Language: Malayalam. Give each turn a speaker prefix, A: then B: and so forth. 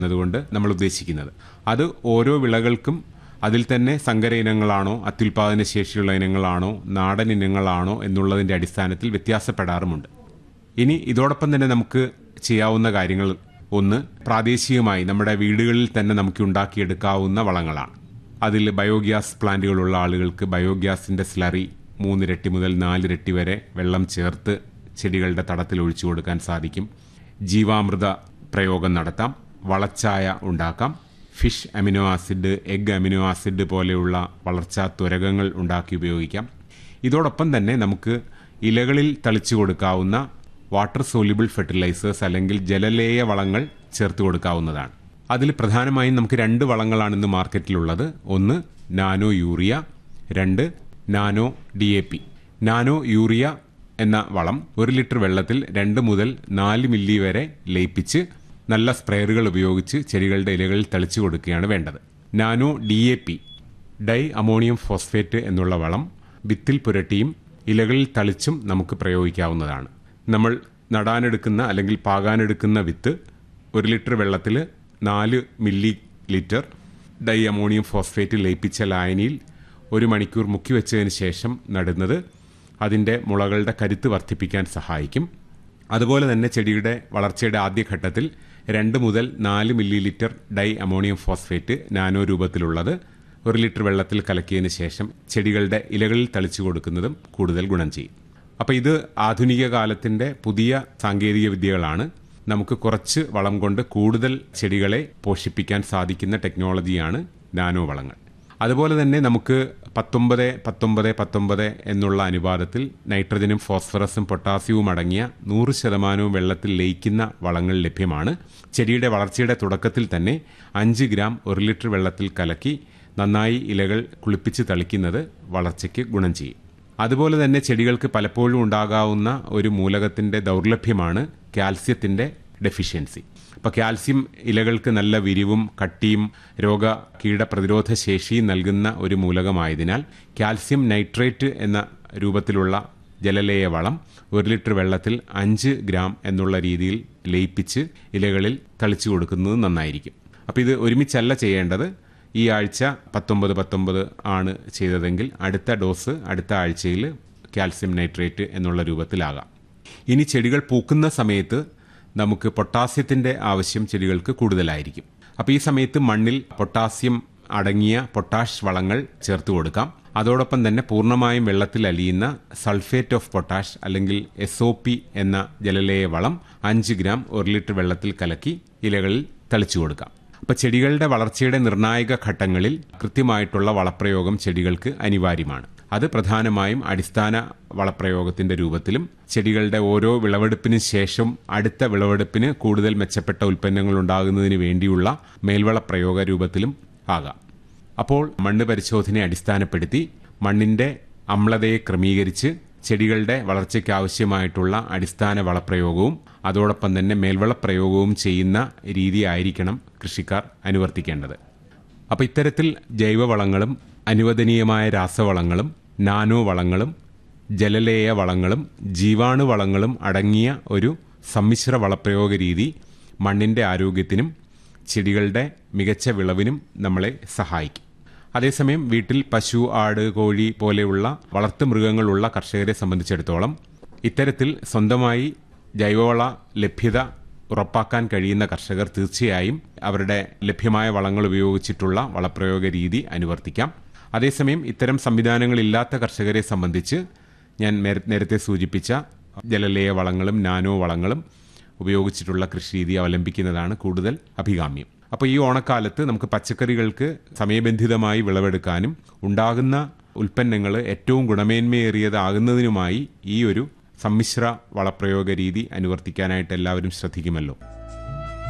A: എന്നതുകൊണ്ട് നമ്മൾ ഉദ്ദേശിക്കുന്നത് അത് ഓരോ വിളകൾക്കും അതിൽ തന്നെ സങ്കര ഇനങ്ങളാണോ അത്യുൽപാദന ശേഷിയുള്ള ഇനങ്ങളാണോ നാടൻ ഇനങ്ങളാണോ എന്നുള്ളതിന്റെ അടിസ്ഥാനത്തിൽ വ്യത്യാസപ്പെടാറുമുണ്ട് ഇനി ഇതോടൊപ്പം തന്നെ നമുക്ക് ചെയ്യാവുന്ന കാര്യങ്ങൾ ഒന്ന് പ്രാദേശികമായി നമ്മുടെ വീടുകളിൽ തന്നെ നമുക്ക് ഉണ്ടാക്കിയെടുക്കാവുന്ന വളങ്ങളാണ് അതിൽ ബയോഗ്യാസ് പ്ലാന്റുകളുള്ള ആളുകൾക്ക് ബയോഗ്യാസിന്റെ സ്ലറി മൂന്നിരട്ടി മുതൽ നാലിരട്ടി വരെ വെള്ളം ചേർത്ത് ചെടികളുടെ തടത്തിൽ ഒഴിച്ചു കൊടുക്കാൻ സാധിക്കും ജീവാമൃത പ്രയോഗം നടത്താം വളച്ചായ ഉണ്ടാക്കാം fish amino acid egg amino acid പോലെയുള്ള വളർച്ചാ ത്വരകങ്ങൾ ഉണ്ടാക്കി ഉപയോഗിക്കാം ഇതോടൊപ്പം തന്നെ നമുക്ക് ഇലകളിൽ തളിച്ചു കൊടുക്കാവുന്ന വാട്ടർ സോല്യൂബിൾ ഫെർട്ടിലൈസേഴ്സ് അല്ലെങ്കിൽ ജലലേയ വളങ്ങൾ ചേർത്ത് കൊടുക്കാവുന്നതാണ് അതിൽ പ്രധാനമായും നമുക്ക് രണ്ട് വളങ്ങളാണ് ഇന്ന് മാർക്കറ്റിലുള്ളത് ഒന്ന് നാനോ യൂറിയ രണ്ട് nano D A P nano urea എന്ന വളം ഒരു ലിറ്റർ വെള്ളത്തിൽ രണ്ട് മുതൽ നാല് മില്ലി വരെ ലയിപ്പിച്ച് നല്ല സ്പ്രേയറുകൾ ഉപയോഗിച്ച് ചെടികളുടെ ഇലകളിൽ തളിച്ചു കൊടുക്കുകയാണ് വേണ്ടത് nano D A P di ammonium phosphate എന്നുള്ള വളം വിത്തിൽ പുരട്ടിയും ഇലകളിൽ തളിച്ചും നമുക്ക് പ്രയോഗിക്കാവുന്നതാണ് നമ്മൾ നടാനെടുക്കുന്ന അല്ലെങ്കിൽ പാകാനെടുക്കുന്ന വിത്ത് ഒരു ലിറ്റർ വെള്ളത്തിൽ നാല് millilitre di ammonium phosphate ലയിപ്പിച്ച ലായനിയിൽ ഒരു മണിക്കൂർ മുക്കി വെച്ചതിന് ശേഷം നടുന്നത് അതിൻ്റെ മുളകളുടെ കരുത്ത് വർദ്ധിപ്പിക്കാൻ സഹായിക്കും അതുപോലെ തന്നെ ചെടിയുടെ വളർച്ചയുടെ ആദ്യഘട്ടത്തിൽ രണ്ട് മുതൽ നാല് millilitre di ammonium phosphate nano രൂപത്തിലുള്ളത് ഒരു ലിറ്റർ വെള്ളത്തിൽ കലക്കിയതിന് ശേഷം ചെടികളുടെ ഇലകളിൽ തളിച്ചു കൊടുക്കുന്നതും കൂടുതൽ ഗുണം ചെയ്യും അപ്പോൾ ഇത് ആധുനിക കാലത്തിൻ്റെ പുതിയ സാങ്കേതിക വിദ്യകളാണ് നമുക്ക് കുറച്ച് വളം കൊണ്ട് കൂടുതൽ ചെടികളെ പോഷിപ്പിക്കാൻ സാധിക്കുന്ന ടെക്നോളജിയാണ് നാനോ വളങ്ങൾ അതുപോലെ തന്നെ നമുക്ക് പത്തൊമ്പത് പത്തൊമ്പത് പത്തൊമ്പത് എന്നുള്ള അനുപാതത്തിൽ നൈട്രജനും ഫോസ്ഫറസും പൊട്ടാസ്യവും അടങ്ങിയ നൂറ് ശതമാനവും വെള്ളത്തിൽ ലയിക്കുന്ന വളങ്ങൾ ലഭ്യമാണ് ചെടിയുടെ വളർച്ചയുടെ തുടക്കത്തിൽ തന്നെ അഞ്ച് ഗ്രാം ഒരു ലിറ്റർ വെള്ളത്തിൽ കലക്കി നന്നായി ഇലകൾ കുളിപ്പിച്ച് തളിക്കുന്നത് വളർച്ചയ്ക്ക് ഗുണം ചെയ്യും അതുപോലെ തന്നെ ചെടികൾക്ക് പലപ്പോഴും ഉണ്ടാകാവുന്ന ഒരു മൂലകത്തിന്റെ ദൗർലഭ്യമാണ് കാൽസ്യത്തിന്റെ ഡെഫിഷ്യൻസി അപ്പോൾ കാൽസ്യം ഇലകൾക്ക് നല്ല വിരിവും കട്ടിയും രോഗ കീടപ്രതിരോധ ശേഷിയും നൽകുന്ന ഒരു മൂലകമായതിനാൽ കാൽസ്യം നൈട്രേറ്റ് എന്ന രൂപത്തിലുള്ള ജലലേയ വളം ഒരു ലിറ്റർ വെള്ളത്തിൽ അഞ്ച് ഗ്രാം എന്നുള്ള രീതിയിൽ ലയിപ്പിച്ച് ഇലകളിൽ തളിച്ചു കൊടുക്കുന്നത് നന്നായിരിക്കും അപ്പോൾ ഇത് ഒരുമിച്ചല്ല ചെയ്യേണ്ടത് ഈ ആഴ്ച പത്തൊമ്പത് പത്തൊമ്പത് ആണ് ചെയ്തതെങ്കിൽ അടുത്ത ഡോസ് അടുത്ത ആഴ്ചയിൽ കാൽസ്യം നൈട്രേറ്റ് എന്നുള്ള രൂപത്തിലാകാം ഇനി ചെടികൾ പൂക്കുന്ന സമയത്ത് നമുക്ക് പൊട്ടാസ്യത്തിൻ്റെ ആവശ്യം ചെടികൾക്ക് കൂടുതലായിരിക്കും അപ്പോൾ ഈ സമയത്ത് മണ്ണിൽ പൊട്ടാസ്യം അടങ്ങിയ പൊട്ടാഷ് വളങ്ങൾ ചേർത്ത് കൊടുക്കാം അതോടൊപ്പം തന്നെ പൂർണ്ണമായും വെള്ളത്തിൽ അലിയുന്ന സൾഫേറ്റ് ഓഫ് പൊട്ടാഷ് അല്ലെങ്കിൽ എസ് ഒ പി എന്ന ജലലേയ വളം അഞ്ച് ഗ്രാം ഒരു ലിറ്റർ വെള്ളത്തിൽ കലക്കി ഇലകളിൽ തളിച്ചു കൊടുക്കാം അപ്പോൾ ചെടികളുടെ വളർച്ചയുടെ നിർണായക ഘട്ടങ്ങളിൽ കൃത്യമായിട്ടുള്ള വളപ്രയോഗം ചെടികൾക്ക് അനിവാര്യമാണ് അത് പ്രധാനമായും അടിസ്ഥാന വളപ്രയോഗത്തിന്റെ രൂപത്തിലും ചെടികളുടെ ഓരോ വിളവെടുപ്പിന് ശേഷം അടുത്ത വിളവെടുപ്പിന് കൂടുതൽ മെച്ചപ്പെട്ട ഉൽപ്പന്നങ്ങൾ ഉണ്ടാകുന്നതിന് വേണ്ടിയുള്ള മേൽവള പ്രയോഗ രൂപത്തിലും ആകാം അപ്പോൾ മണ്ണ് പരിശോധനയെ അടിസ്ഥാനപ്പെടുത്തി മണ്ണിന്റെ അമ്ലതയെ ക്രമീകരിച്ച് ചെടികളുടെ വളർച്ചയ്ക്ക് ആവശ്യമായിട്ടുള്ള അടിസ്ഥാന വളപ്രയോഗവും അതോടൊപ്പം തന്നെ മേൽവളപ്രയോഗവും ചെയ്യുന്ന രീതിയായിരിക്കണം കൃഷിക്കാർ അനുവർത്തിക്കേണ്ടത് അപ്പോൾ ഇത്തരത്തിൽ ജൈവവളങ്ങളും അനുവദനീയമായ രാസവളങ്ങളും നാനോ വളങ്ങളും ജലലേയ വളങ്ങളും ജീവാണു വളങ്ങളും അടങ്ങിയ ഒരു സമ്മിശ്ര വളപ്രയോഗ രീതി മണ്ണിൻ്റെ ആരോഗ്യത്തിനും ചെടികളുടെ മികച്ച വിളവിനും നമ്മളെ സഹായിക്കും അതേസമയം വീട്ടിൽ പശു ആട് കോഴി പോലെയുള്ള വളർത്തു മൃഗങ്ങളുള്ള കർഷകരെ സംബന്ധിച്ചിടത്തോളം ഇത്തരത്തിൽ സ്വന്തമായി ജൈവവള ലഭ്യത ഉറപ്പാക്കാൻ കഴിയുന്ന കർഷകർ തീർച്ചയായും അവരുടെ ലഭ്യമായ വളങ്ങൾ ഉപയോഗിച്ചിട്ടുള്ള വളപ്രയോഗ രീതി അനുവർത്തിക്കാം അതേസമയം ഇത്തരം സംവിധാനങ്ങളില്ലാത്ത കർഷകരെ സംബന്ധിച്ച് ഞാൻ നേരത്തെ സൂചിപ്പിച്ച ജലലേയ വളങ്ങളും നാനോ വളങ്ങളും ഉപയോഗിച്ചിട്ടുള്ള കൃഷി രീതി അവലംബിക്കുന്നതാണ് കൂടുതൽ അഭികാമ്യം അപ്പോൾ ഈ ഓണക്കാലത്ത് നമുക്ക് പച്ചക്കറികൾക്ക് സമയബന്ധിതമായി വിളവെടുക്കാനും ഉണ്ടാകുന്ന ഉൽപ്പന്നങ്ങൾ ഏറ്റവും ഗുണമേന്മയേറിയതാകുന്നതിനുമായി ഈ ഒരു സമ്മിശ്ര വളപ്രയോഗ രീതി അനുവർത്തിക്കാനായിട്ട് എല്ലാവരും ശ്രദ്ധിക്കുമല്ലോ